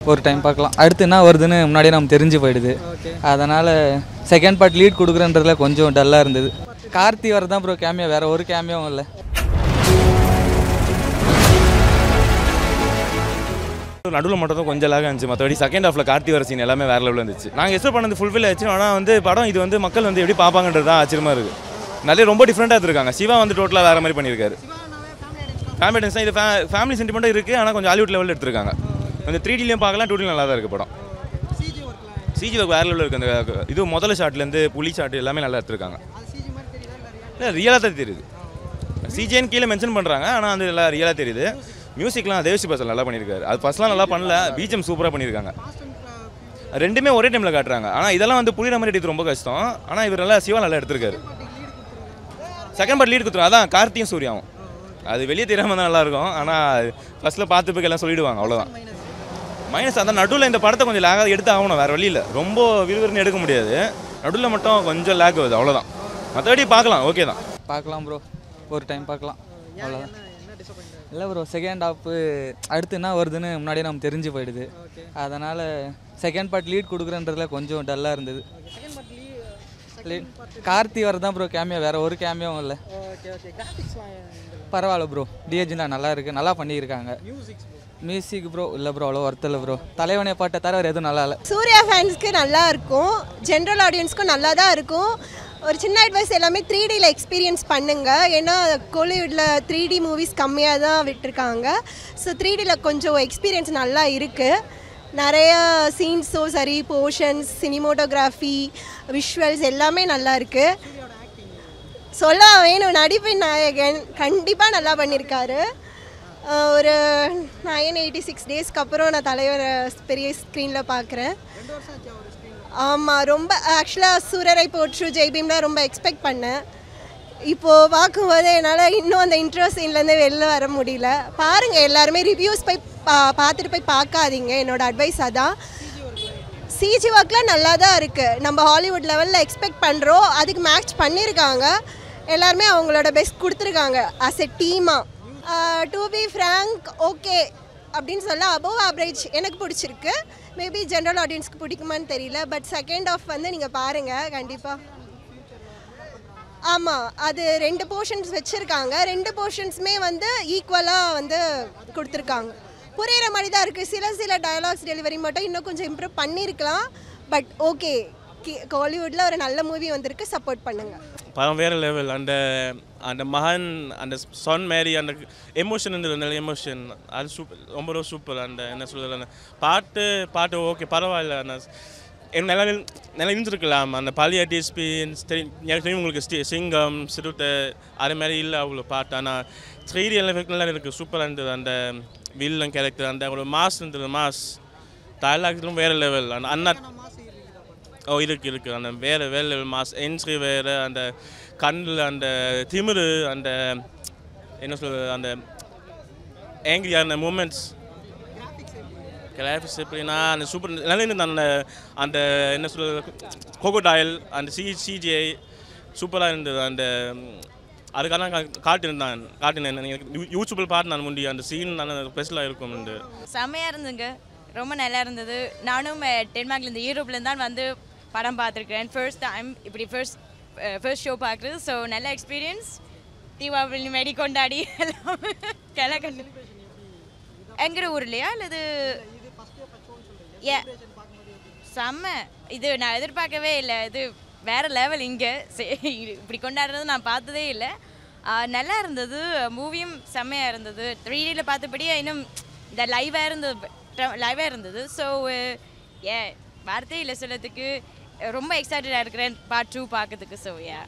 ஒரு டைம் பார்க்கலாம் அடுத்து என்ன வருதுன்னு முன்னாடியே நம்ம தெரிஞ்சு போயிடுது அதனால் செகண்ட் பார்ட் லீட் கொடுக்குறன்றதுல கொஞ்சம் டல்லாக இருந்தது கார்த்தி வரதான் ப்ரோ கேமியோ வேறு ஒரு கேமியோவும் இல்லை நடுவில் மட்டும் தான் கொஞ்சம் லாக இருந்துச்சு மற்றபடி செகண்ட் ஹாஃபில் கார்த்தி வர சீன் எல்லாமே வேற லெவலில் இருந்துச்சு நாங்கள் எக்ஸ்பெக்ட் பண்ணது ஃபுல்ஃபில் ஆச்சு ஆனால் வந்து படம் இது வந்து மக்கள் வந்து எப்படி பார்ப்பாங்கன்றது தான் ஆச்சரியமா இருக்குது நிறைய ரொம்ப டிஃப்ரெண்ட்டாக எடுத்திருக்காங்க சிவா வந்து டோட்டலாக வேறு மாதிரி பண்ணியிருக்காரு ஃபேமிலி டென்ஸ் இது ஃபேமிலி சென்டிமெண்ட்டும் இருக்குது ஆனால் கொஞ்சம் ஹாலிவுட் லெவலில் எடுத்திருக்காங்க கொஞ்சம் த்ரீ டிலையும் பார்க்கலாம் டூ நல்லா தான் இருக்குது படம் சிஜி ஒர்க் வேறு லெவலில் இருக்குது அந்த இது முதல்ல ஷாட்லேருந்து புலி ஷாட் எல்லாமே நல்லா எடுத்திருக்காங்க இல்லை ரியலாக தான் தெரியுது சிஜின்னு கீழே மென்ஷன் பண்ணுறாங்க ஆனால் வந்து எல்லாம் ரியலாக தெரியுது மியூசிக்லாம் தேவசி பசல் நல்லா பண்ணியிருக்காரு அது ஃபர்ஸ்ட்லாம் நல்லா பண்ணல பிஜிஎம் சூப்பராக பண்ணியிருக்காங்க ரெண்டுமே ஒரே டைமில் காட்டுறாங்க ஆனால் இதெல்லாம் வந்து புரியுற மாதிரி எடுத்து ரொம்ப கஷ்டம் ஆனால் இவர் நல்லா சிவா நல்லா எடுத்திருக்காரு செகண்ட் பார்ட் லீட் கொடுத்துரும் அதான் கார்த்தியும் சூர்யாவும் அது வெளியே தெரியாமல் தான் நல்லாயிருக்கும் ஆனால் ஃபஸ்ட்டில் பார்த்து போய் எல்லாம் சொல்லிடுவாங்க அவ்வளோதான் மைனஸ் அந்த நடுவில் இந்த படத்தை கொஞ்சம் லேகாக எடுத்து ஆகணும் வேறு வழியில் ரொம்ப விறுவிறுன்னு எடுக்க முடியாது நடுவில் மட்டும் கொஞ்சம் லேக் வருது அவ்வளோதான் மற்றபடி பார்க்கலாம் ஓகே தான் பார்க்கலாம் ப்ரோ ஒரு டைம் பார்க்கலாம் அவ்வளோதான் இல்லை ப்ரோ செகண்ட் ஹாப்பு அடுத்து என்ன வருதுன்னு முன்னாடியே நம்ம தெரிஞ்சு போயிடுது அதனால் செகண்ட் பார்ட் லீட் கொடுக்குறன்றதுல கொஞ்சம் டல்லாக இருந்தது Lead- கார்த்தி வரதான் ப்ரோ கேமியோ வேறு ஒரு கேமியோவும் இல்லை பரவாயில்ல ப்ரோ டிஹெச்னா நல்லா இருக்குது நல்லா பண்ணியிருக்காங்க மியூசிக் ப்ரோ இல்லை ப்ரோ அவ்வளோ ஒர்த்து இல்லை ப்ரோ தலைவனை பாட்டை தவிர வேறு எதுவும் நல்லா இல்லை சூர்யா ஃபேன்ஸ்க்கு நல்லா இருக்கும் ஜென்ரல் ஆடியன்ஸ்க்கும் நல்லா தான் இருக்கும் ஒரு சின்ன அட்வைஸ் எல்லாமே த்ரீ டியில் எக்ஸ்பீரியன்ஸ் பண்ணுங்க ஏன்னா கோலிவுட்டில் த்ரீ டி மூவிஸ் கம்மியாக தான் விட்டுருக்காங்க ஸோ த்ரீ டியில் கொஞ்சம் எக்ஸ்பீரியன்ஸ் நல்லா இருக்குது நிறைய சீன்ஸோ சரி போர்ஷன்ஸ் சினிமோட்டோகிராஃபி விஷுவல்ஸ் எல்லாமே நல்லா இருக்குது சொல்ல வேணும் நடிப்பின் நாயகன் கண்டிப்பாக நல்லா பண்ணியிருக்காரு அஹ் ஒரு நைன் எயிட்டி சிக்ஸ் டேஸ்க்கு அப்புறம் நான் தலைவரை பெரிய ஸ்க்ரீனில் பார்க்குறேன் ஆமாம் ரொம்ப ஆக்சுவலாக சூரரை போற்று ஜெய்பீம்லாம் ரொம்ப எக்ஸ்பெக்ட் பண்ணேன் இப்போது பார்க்கும்போது என்னால் இன்னும் அந்த இன்ட்ரோ சீன்லேருந்து வெளில வர முடியல பாருங்கள் எல்லாருமே ரிவ்யூஸ் போய் பா பார்த்துட்டு போய் பார்க்காதீங்க என்னோட அட்வைஸ் அதான் சிஜி ஒர்க்லாம் நல்லா தான் இருக்குது நம்ம ஹாலிவுட் லெவலில் எக்ஸ்பெக்ட் பண்ணுறோம் அதுக்கு மேட்ச் பண்ணியிருக்காங்க எல்லாருமே அவங்களோட பெஸ்ட் கொடுத்துருக்காங்க அஸ் எ டீமாக டு பி ஃப்ரேங்க் ஓகே அப்படின்னு சொல்ல அபவ் ஆவரேஜ் எனக்கு பிடிச்சிருக்கு மேபி ஜென்ரல் ஆடியன்ஸ்க்கு பிடிக்குமான்னு தெரியல பட் செகண்ட் ஆஃப் வந்து நீங்கள் பாருங்கள் கண்டிப்பாக ஆமாம் அது ரெண்டு போர்ஷன்ஸ் வச்சுருக்காங்க ரெண்டு போர்ஷன்ஸுமே வந்து ஈக்குவலாக வந்து கொடுத்துருக்காங்க புரியிற மாதிரி தான் இருக்குது சில சில டயலாக்ஸ் டெலிவரி மட்டும் இன்னும் கொஞ்சம் இம்ப்ரூவ் பண்ணியிருக்கலாம் பட் ஓகே காலிவுட்டில் ஒரு நல்ல மூவி வந்திருக்கு சப்போர்ட் பண்ணுங்கள் படம் வேறு லெவல் அந்த அந்த மகன் அந்த சொன் மாரி அந்த எமோஷன் இருந்தது நல்ல எமோஷன் அது சூப்பர் ரொம்ப ரொம்ப சூப்பர் அந்த என்ன சொல்கிறது அந்த பாட்டு பாட்டு ஓகே பரவாயில்ல அந்த எனக்கு நல்லா நில்- நல்லா இருந்திருக்கலாம் அந்த பழைய டிஎஸ்பி தெரியும் எனக்கு தெரியும் உங்களுக்கு ஸ்டி சிங்கம் சிறுத்தை அது மாதிரி இல்லை அவ்வளோ பாட்டு ஆனால் த்ரீடி எல்லாம் நல்லா இருக்குது சூப்பராக இருந்தது அந்த வில்லன் கேரக்டர் அந்த ஒரு மாஸ் இருந்தது மாஸ் டைலாக்ஸும் வேறு லெவல் அந்த அண்ணா ஓ இருக்கு இருக்கு அந்த வேறு வேறு லெவல் மாஸ் என்ட்ரி வேறு அந்த கண்ணில் அந்த திமிரு அந்த என்ன சொல்கிறது அந்த ஏங்கிரியான மூமெண்ட்ஸ் கிராஃபிக்ஸ் எப்படின்னா அந்த சூப்பர் நல்லா இருந்தது அந்த அந்த என்ன சொல்கிறது கோகோடாயில் அந்த சி சிஜிஐ சூப்பராக இருந்தது அந்த ம், அதுக்கான கா- காட்டியிருந்தான் காட்டினேன் நீங்கள் யூடியூப்பில் பார்த்து நான் முந்தி அந்த சீன் நல்ல ஸ்பெஷலாக இருக்கும் செம்மையாக இருந்துங்க ரொம்ப நல்லா இருந்தது நானும் அஹ், டென்மார்க்லேருந்து யூரோப்லேருந்து தான் வந்து படம் பார்த்துருக்கேன் ஃபர்ஸ்ட் டைம் இப்படி ஃபர்ஸ்ட் ஃபர்ஸ்ட் ஷோ பார்க்குறது ஸோ நல்ல எக்ஸ்பீரியன்ஸ் தீபாவளி மாரி கொண்டாடி எல்லாம் கிளை கண்டு எங்கிற ஊர்லையா அல்லது ஏ செம்ம இது நான் எதிர்பார்க்கவே இல்லை இது வேற லெவல் இங்கே இப்படி கொண்டாடுறது நான் பார்த்ததே இல்லை ஆ, நல்லா இருந்தது மூவியும் செம்மையாக இருந்தது த்ரீ டியில் பார்த்தபடியே இன்னும் இந்த லைவாக இருந்தது லைவாக இருந்தது ஸோ ஏ வார்த்தையே இல்லை சொல்லத்துக்கு ரொம்ப எக்ஸைட்டடாக இருக்கிறேன் பார்ட் டூ பார்க்கறதுக்கு ஸோ ஏ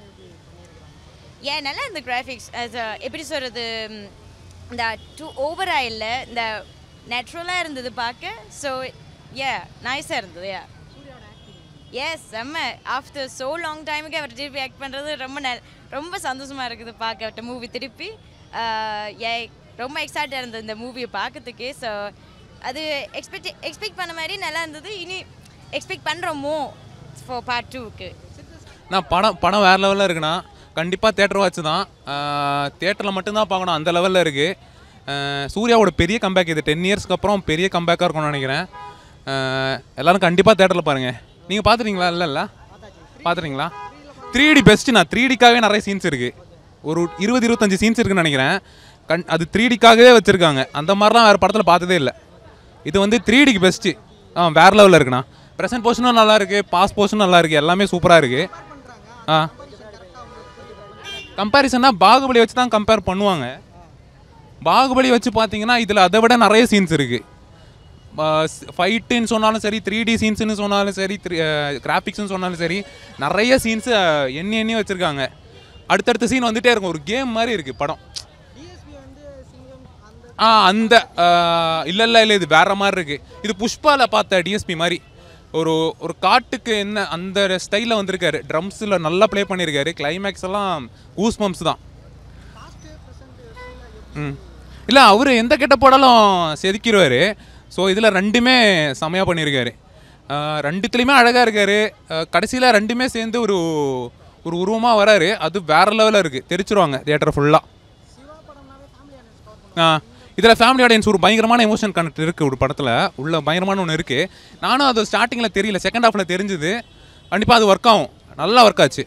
ஏன் நல்லா இந்த கிராஃபிக்ஸ் எப்படி சொல்கிறது இந்த டூ ஓவராக இல்லை இந்த நேச்சுரலாக இருந்தது பார்க்க ஸோ ஏ நைஸாக இருந்தது ஏ எஸ் செம்ம ஆஃப்டர் ஸோ லாங் டைமுக்கு அவர் திருப்பி ஆக்ட் பண்ணுறது ரொம்ப நல் ரொம்ப சந்தோஷமாக இருக்குது பார்க்க அவர்கிட்ட மூவி திருப்பி ஆஹ் ஏ ரொம்ப எக்ஸைட்டாக இருந்தது இந்த மூவியை பார்க்கறதுக்கே ஸோ அது எக்ஸ்பெக்ட் எக்ஸ்பெக்ட் பண்ண மாதிரி நல்லா இருந்தது இனி எக்ஸ்பெக்ட் பண்ணுறோமோ ஃபார் பார்ட் டூக்கு நான் படம் படம் வேறு லெவலில் இருக்குண்ணா கண்டிப்பாக தேட்டர் வாட்ச் தான் தேட்டரில் மட்டும்தான் பார்க்கணும் அந்த லெவலில் இருக்குது அஹ், சூர்யாவோட பெரிய கம்பேக் இது டென் இயர்ஸ்க்கு அப்புறம் பெரிய கம்பேக்காக இருக்கும்னு நினைக்கிறேன் அஹ், எல்லாரும் கண்டிப்பாக தேட்டரில் பாருங்கள் நீங்கள் பார்த்துறீங்களா இல்லை இல்லை பார்த்துறீங்களா த்ரீ டி பெஸ்ட்டுண்ணா த்ரீ டிக்காகவே நிறைய சீன்ஸ் இருக்குது ஒரு இருபது இருபத்தஞ்சு சீன்ஸ் இருக்குன்னு நினைக்கிறேன் கண் அது த்ரீ டிக்காகவே வச்சுருக்காங்க அந்த மாதிரிலாம் வேறு படத்தில் பார்த்ததே இல்லை இது வந்து த்ரீ டிக்கு பெஸ்ட்டு ஆ வேறு லெவலில் இருக்குண்ணா ப்ரெசன்ட் போர்ஷனும் நல்லா இருக்குது பாஸ் போர்ஷனும் நல்லா இருக்குது எல்லாமே சூப்பராக இருக்குது ஆ கம்பேரிசன்னா பாகுபலி வச்சு தான் கம்பேர் பண்ணுவாங்க பாகுபலி வச்சு பார்த்தீங்கன்னா இதில் அதை விட நிறைய சீன்ஸ் இருக்குது ஃபைட்டுன்னு சொன்னாலும் சரி த்ரீ டி சீன்ஸ்னு சொன்னாலும் சரி த்ரீ கிராஃபிக்ஸ்னு சொன்னாலும் சரி நிறைய சீன்ஸு எண்ணி எண்ணி வச்சுருக்காங்க அடுத்தடுத்த சீன் வந்துட்டே இருக்கும் ஒரு கேம் மாதிரி இருக்குது படம் ஆ அந்த இல்லை இல்லை இல்லை இது வேற மாதிரி இருக்குது இது புஷ்பாவில் பார்த்த டிஎஸ்பி மாதிரி ஒரு ஒரு காட்டுக்கு என்ன அந்த ஸ்டைலில் வந்திருக்காரு ட்ரம்ஸில் நல்லா ப்ளே பண்ணியிருக்காரு கிளைமேக்ஸ் எல்லாம் கூஸ் பம்ப்ஸ் தான் ம் இல்லை அவர் எந்த கெட்ட போடாலும் செதுக்கிடுவார் ஸோ இதில் ரெண்டுமே செமையாக பண்ணியிருக்காரு ஆஹ் ரெண்டுத்துலேயுமே அழகாக இருக்கார் கடைசியில் ரெண்டுமே சேர்ந்து ஒரு ஒரு உருவமாக வராரு அது வேற லெவலில் இருக்குது தெரிச்சிருவாங்க தியேட்டர் ஃபுல்லாக ஆ இதில் ஃபேமிலி ஆடியன்ஸ் ஒரு பயங்கரமான எமோஷன் கனெக்ட் இருக்குது ஒரு படத்தில் உள்ள பயங்கரமான ஒன்று இருக்குது நானும் அது ஸ்டார்டிங்கில் தெரியல செகண்ட் ஹாஃபில் தெரிஞ்சுது கண்டிப்பாக அது ஒர்க் ஆகும் நல்லா ஒர்க் ஆச்சு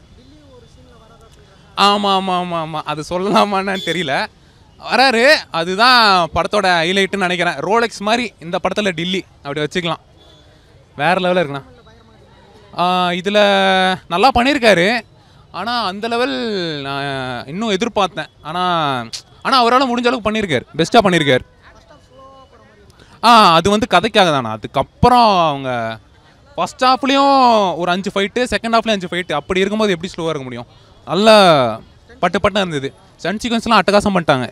ஆமாம் ஆமாம் ஆமாம் ஆமாம் அது சொல்லலாமான்னு தெரியல வராரு அதுதான் படத்தோட ஹைலைட்டுன்னு நினைக்கிறேன் ரோலெக்ஸ் மாதிரி இந்த படத்தில் டில்லி அப்படி வச்சுக்கலாம் வேறு லெவலில் இருக்குண்ணா இதில் நல்லா பண்ணியிருக்காரு ஆனால் அந்த லெவல் நான் இன்னும் எதிர்பார்த்தேன் ஆனால் ஆனால் அவரால் முடிஞ்ச அளவுக்கு பண்ணியிருக்காரு பெஸ்ட்டாக பண்ணியிருக்காரு ஆ அது வந்து கதைக்காக தானே அதுக்கப்புறம் அவங்க ஃபஸ்ட் ஹாஃப்லேயும் ஒரு அஞ்சு ஃபைட்டு செகண்ட் ஹாஃப்லேயும் அஞ்சு ஃபைட்டு அப்படி இருக்கும்போது எப்படி ஸ்லோவாக இருக்க முடியும் நல்லா பட்டு பட்டு இருந்தது சன் சீக்வன்ஸ்லாம் அட்டகாசம் பண்ணிட்டாங்க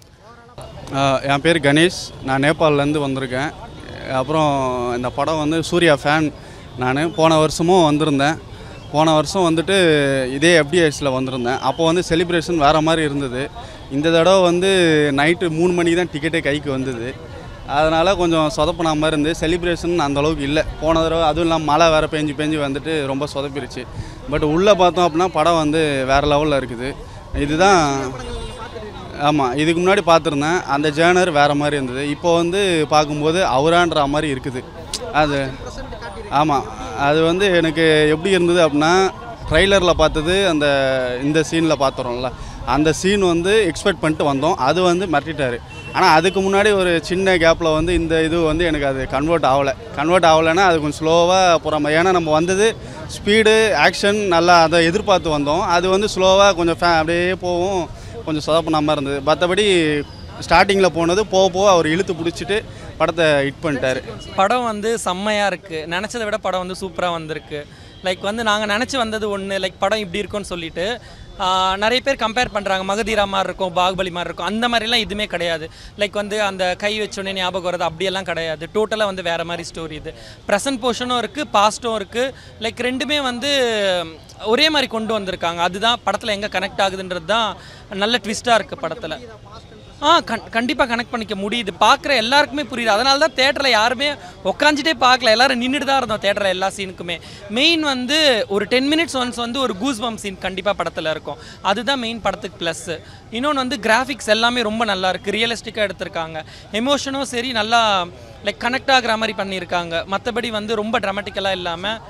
ஆஹ் என் பேர் கணேஷ் நான் நேபாளிலேருந்து வந்திருக்கேன் அப்புறம் இந்த படம் வந்து சூர்யா ஃபேன் நான் போன வருஷமும் வந்திருந்தேன் போன வருஷம் வந்துட்டு இதே எஃப்டிஎஸில் வந்திருந்தேன் அப்போ வந்து செலிப்ரேஷன் வேறு மாதிரி இருந்தது இந்த தடவை வந்து நைட்டு மூணு மணிக்கு தான் டிக்கெட்டே கைக்கு வந்தது அதனால் கொஞ்சம் சொதப்பின மாதிரி இருந்து செலிப்ரேஷன் அந்த அளவுக்கு இல்லை போன தடவை அதுவும் இல்லாமல் மழை வேறு பெஞ்சு பெஞ்சு வந்துட்டு ரொம்ப சொதப்பிருச்சு பட் உள்ளே பார்த்தோம் அப்படின்னா படம் வந்து வேறு லெவலில் இருக்குது இதுதான் ஆமாம் இதுக்கு முன்னாடி பார்த்துருந்தேன் அந்த ஜேர்னர் வேறு மாதிரி இருந்தது இப்போ வந்து பார்க்கும்போது அவரான்ற மாதிரி இருக்குது அது ஆமாம் அது வந்து எனக்கு எப்படி இருந்தது அப்படின்னா ட்ரைலரில் பார்த்தது அந்த இந்த சீனில் பார்த்துறோம்ல அந்த சீன் வந்து எக்ஸ்பெக்ட் பண்ணிட்டு வந்தோம் அது வந்து மிரட்டிட்டாரு ஆனால் அதுக்கு முன்னாடி ஒரு சின்ன கேப்பில் வந்து இந்த இது வந்து எனக்கு அது கன்வெர்ட் ஆகலை கன்வெர்ட் ஆகலைன்னா அது கொஞ்சம் ஸ்லோவாக போகிற ஏன்னா நம்ம வந்தது ஸ்பீடு ஆக்ஷன் நல்லா அதை எதிர்பார்த்து வந்தோம் அது வந்து ஸ்லோவாக கொஞ்சம் ஃபே அப்படியே போகும் கொஞ்சம் சொதப்பின மாதிரி இருந்தது மற்றபடி ஸ்டார்டிங்கில் போனது போக போக அவர் இழுத்து பிடிச்சிட்டு படத்தை ஹிட் பண்ணிட்டாரு படம் வந்து செம்மையாக இருக்குது நினச்சதை விட படம் வந்து சூப்பராக வந்திருக்கு லைக் வந்து நாங்கள் நினச்சி வந்தது ஒன்று லைக் படம் இப்படி இருக்கும்னு சொல்லிட்டு ஆஹ், நிறைய பேர் கம்பேர் பண்ணுறாங்க மகதீரா மாதிரி இருக்கும் பாகுபலி மாதிரி இருக்கும் அந்த மாதிரிலாம் எதுவுமே கிடையாது லைக் வந்து அந்த கை வச்சோடனே ஞாபகம் வருது அப்படியெல்லாம் கிடையாது டோட்டலாக வந்து வேறு மாதிரி ஸ்டோரி இது ப்ரெசன்ட் போர்ஷனும் இருக்குது பாஸ்ட்டும் இருக்குது லைக் ரெண்டுமே வந்து ஒரே மாதிரி கொண்டு வந்திருக்காங்க அதுதான் படத்தில் எங்கே கனெக்ட் ஆகுதுன்றது தான் நல்ல ட்விஸ்ட்டாக இருக்குது படத்தில் ஆ கண் கண்டிப்பாக கனெக்ட் பண்ணிக்க முடியுது பார்க்குற எல்லாருக்குமே புரியுது அதனால தான் தேட்டரில் யாருமே உட்காந்துட்டே பார்க்கல எல்லாரும் நின்றுட்டு தான் இருந்தோம் தேட்டரில் எல்லா சீனுக்குமே மெயின் வந்து ஒரு டென் மினிட்ஸ் ஒன்ஸ் வந்து ஒரு கூஸ் பம்ப் சீன் கண்டிப்பாக படத்தில் இருக்கும் அதுதான் மெயின் படத்துக்கு ப்ளஸ்ஸு இன்னொன்று வந்து கிராஃபிக்ஸ் எல்லாமே ரொம்ப நல்லா இருக்குது ரியலிஸ்டிக்காக எடுத்திருக்காங்க எமோஷனும் சரி நல்லா லைக் கனெக்ட் ஆகுற மாதிரி பண்ணியிருக்காங்க மற்றபடி வந்து ரொம்ப ட்ராமட்டிக்கலாக இல்லாமல்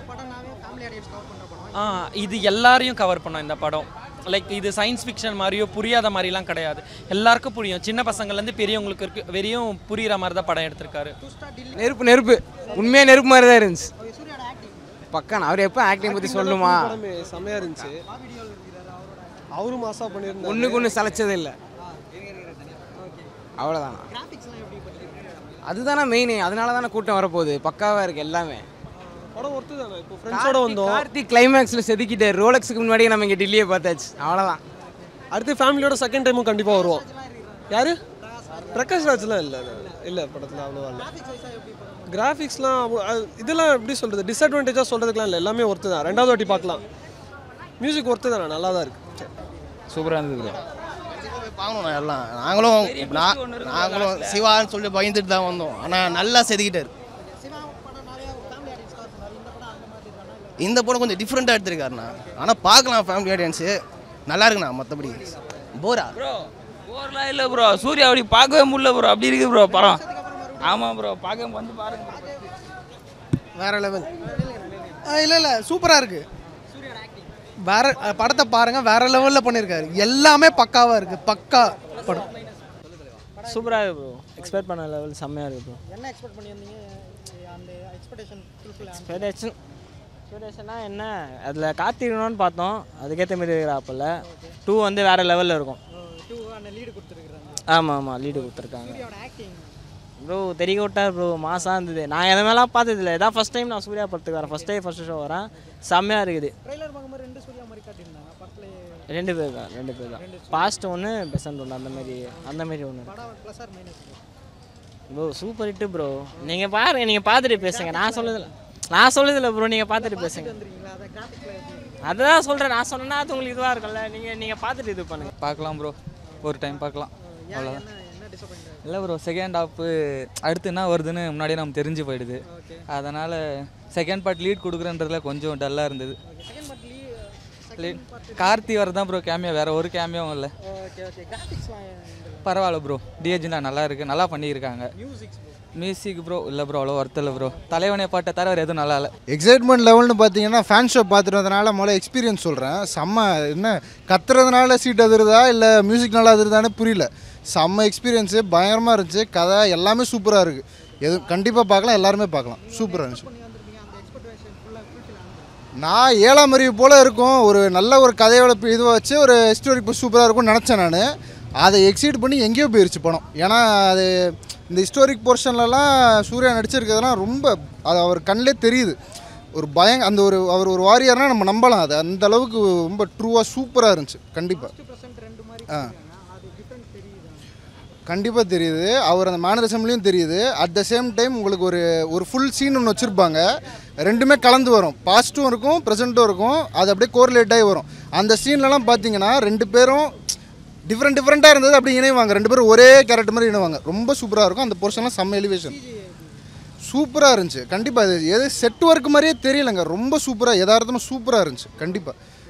ஆ இது எல்லாரையும் கவர் பண்ணோம் இந்த படம் லைக் இது சயின்ஸ் ஃபிக்ஷன் மாதிரியோ புரியாத மாதிரிலாம் கிடையாது எல்லாருக்கும் புரியும் சின்ன பசங்கள்லேருந்து பெரியவங்களுக்கு இருக்கு வெறியும் புரியுற மாதிரி தான் படம் எடுத்திருக்காரு நெருப்பு நெருப்பு உண்மையாக நெருப்பு மாதிரி தான் இருந்துச்சு பக்கான் அவர் எப்போ ஆக்டிங் பற்றி சொல்லுமா செம்மையாக இருந்துச்சு அவரும் மாசா பண்ணியிருந்தாரு ஒன்றுக்கு ஒன்று சளைச்சது இல்லை அவ்வளோதானா அதுதானே மெயின் அதனால தானே கூட்டம் வரப்போகுது பக்காவாக இருக்குது எல்லாமே படம் ஒர்த்து தானே இப்போ ஃப்ரெண்ட்ஸோட வந்தோம் கார்த்திக் கிளைமேக்ஸில் செதுக்கிட்டார் ரோலக்ஸுக்கு முன்னாடியே நம்ம இங்கே டெல்லியை பார்த்தாச்சு அவ்வளோதான் அடுத்து ஃபேமிலியோட செகண்ட் டைமும் கண்டிப்பாக வருவோம் யாரு பிரகாஷ் ராஜ்லாம் இல்லை இல்லை படத்தில் அவ்வளோவா இல்லை கிராஃபிக்ஸ்லாம் அவ்வளோ- அது- இதெல்லாம் எப்படி சொல்கிறது டிஸ்அட்வான்டேஜாக சொல்கிறதுக்குலாம் இல்லை எல்லாமே ஒர்த்து தான் ரெண்டாவது வாட்டி பார்க்கலாம் மியூசிக் ஒர்த்து தானே நல்லா தான் இருக்குது சூப்பராக இருந்தது பார்க்கணும் எல்லாம் நாங்களும் நான் நாங்களும் சிவான்னு சொல்லி பயந்துட்டு தான் வந்தோம் ஆனால் நல்லா செதுக்கிட்டாரு இந்த படம் கொஞ்சம் டிஃப்ரெண்ட்டாக எடுத்திருக்காருண்ணா ஆனால் பார்க்கலாம் ஃபேமிலி ஆடியன்ஸு நல்லா இருக்குண்ணா மற்றபடி போரா போர்லாம் இல்லை ப்ரோ சூர்யா அப்படி பார்க்கவே முடியல ப்ரோ அப்படி இருக்கு ப்ரோ படம் ஆமாம் ப்ரோ பார்க்க வந்து பாருங்க bro. வேற லெவல் இல்லை இல்லை சூப்பராக இருக்கு வேற அஹ், படத்தை பாருங்க வேற லெவலில் பண்ணியிருக்காரு எல்லாமே பக்காவாக இருக்கு பக்கா படம் சூப்பராக இருக்கு ப்ரோ எக்ஸ்பெக்ட் பண்ண லெவல் செம்மையாக இருக்கு ப்ரோ என்ன எக்ஸ்பெக்ட் பண்ணியிருந்தீங்க அந்த எக்ஸ்பெக்டேஷன் எக்ஸ்பெக்டேஷன் எக்ஸ்பெக்டேஷனா என்ன அதில் காத்திருக்கணும்னு பார்த்தோம் அதுக்கேற்ற மாதிரி இருக்கிறாப்பில் டூ வந்து வேற லெவலில் இருக்கும் டூ அந்த லீடு கொடுத்துருக்குறாங்க ஆமாம் ஆமாம் லீடு கொடுத்துருக்காங்க சூர்யாவோட ஆக்டிங் ப்ரோ தெரிய விட்டார் ப்ரோ மாசாக இருந்தது நான் எதை மேலாம் பார்த்ததில்ல இதான் ஃபஸ்ட் டைம் நான் சூர்யா படத்துக்கு வரேன் ஃபஸ்ட் டைம் ஃபஸ்ட் ஷோ வரேன் செம்மையாக இருக்குது ட்ரைலர் பார்க்கும்போது ரெண்டு சூர்யா மாதிரி காட்டியிருந்தாங்க படத்தில் ரெண்டு பேர் தான் ரெண்டு பேர் தான் பாஸ்ட் ஒன்று பெசன்ட் ஒன்று அந்த மாதிரி அந்த மாதிரி ஒன்று படம் plus or minus bro super hit bro நீங்கள் பாருங்க நீங்கள் பார்த்துட்டு பேசுங்க நான் சொல்லதில்ல நான் சொல்லதில்ல ப்ரோ நீங்கள் பார்த்துட்டு பேசுங்க வந்துருக்கீங்களா அதை கிராஃபிக்ஸில் அதுதான் சொல்கிறேன் நான் சொன்னேன்னா அது உங்களுக்கு இதுவாக இருக்கும்ல நீங்கள் நீங்கள் பார்த்துட்டு இது பண்ணுங்க பார்க்கலாம் ப்ரோ ஒரு டைம் பார்க்கலாம் அவ்வளோதான் என்ன என்ன டிசப்பாயிண்ட் இல்லை ப்ரோ செகண்ட் ஹாப்பு அடுத்து என்ன வருதுன்னு முன்னாடியே நமக்கு தெரிஞ்சு போயிடுது அதனால் செகண்ட் பார்ட் லீட் கொடுக்குறன்றதுல கொஞ்சம் டல்லாக இருந்தது செகண்ட் பார்ட் லீ லீட் கார்த்தி வரதான் ப்ரோ கேமியோ வேறு ஒரு கேமியோவும் இல்லை ஓகே ஓகே கிராஃபிக்ஸ் பரவாயில்ல ப்ரோ டிஹெச்னா நல்லா இருக்குது நல்லா பண்ணியிருக்காங்க மியூசிக்ஸ் மியூசிக் ப்ரோ இல்லை ப்ரோ அவ்வளோ ஒர்த்து இல்லை ப்ரோ தலைவனை பாட்டை தவிர வேறு எதுவும் நல்லா இல்லை எக்ஸைட்மெண்ட் லெவல்னு பார்த்தீங்கன்னா ஃபேன் ஷோ பார்த்துட்டதுனால முதல்ல எக்ஸ்பீரியன்ஸ் சொல்கிறேன் செம்ம என்ன கத்துறதுனால சீட் அதிருதா இல்லை மியூசிக் நல்லா அதிருதான்னு புரியல செம்ம எக்ஸ்பீரியன்ஸு பயங்கரமாக இருந்துச்சு கதை எல்லாமே சூப்பராக இருக்குது எது கண்டிப்பாக பார்க்கலாம் எல்லாருமே பார்க்கலாம் சூப்பராக இருந்துச்சு நான் ஏழாம் அறிவு போல் இருக்கும் ஒரு நல்ல ஒரு கதையோட பி- இதுவை வச்சு ஒரு ஹிஸ்டோரிக் சூப்பராக இருக்கும்னு நினச்சேன் நான் அதை எக்ஸீட் பண்ணி எங்கேயோ போயிருச்சு படம் ஏன்னா அது இந்த ஹிஸ்டாரிக் போர்ஷன்லலாம் சூர்யா நடிச்சிருக்கிறதுலாம் ரொம்ப அது அவர் கண்ணிலே தெரியுது ஒரு பயங்க அந்த ஒரு அவர் ஒரு வாரியர்னால் நம்ம நம்பலாம் அது அந்த அளவுக்கு ரொம்ப ட்ரூவாக சூப்பராக இருந்துச்சு கண்டிப்பாக ஆ கண்டிப்பாக தெரியுது அவர் அந்த மேனரிசம்லேயும் தெரியுது அட் த சேம் டைம் உங்களுக்கு ஒரு ஒரு ஃபுல் சீன் ஒன்று வச்சுருப்பாங்க ரெண்டுமே கலந்து வரும் பாஸ்ட்டும் இருக்கும் ப்ரெசண்ட்டும் இருக்கும் அது அப்படியே கோரிலேட் ஆகி வரும் அந்த சீன்லலாம் பார்த்தீங்கன்னா ரெண்டு பேரும் டிஃப்ரெண்ட் டிஃப்ரெண்ட்டாக இருந்தது அப்படி இணைவாங்க ரெண்டு பேரும் ஒரே கேரக்டர் மாதிரி இணைவாங்க ரொம்ப சூப்பராக இருக்கும் அந்த போர்ஷன்லாம் செம்ம எலிவேஷன் சூப்பராக இருந்துச்சு கண்டிப்பாக இது எது செட் ஒர்க் மாதிரியே தெரியலங்க ரொம்ப சூப்பராக யதார்த்தமாக சூப்பராக இருந்துச்சு கண்டிப்பாக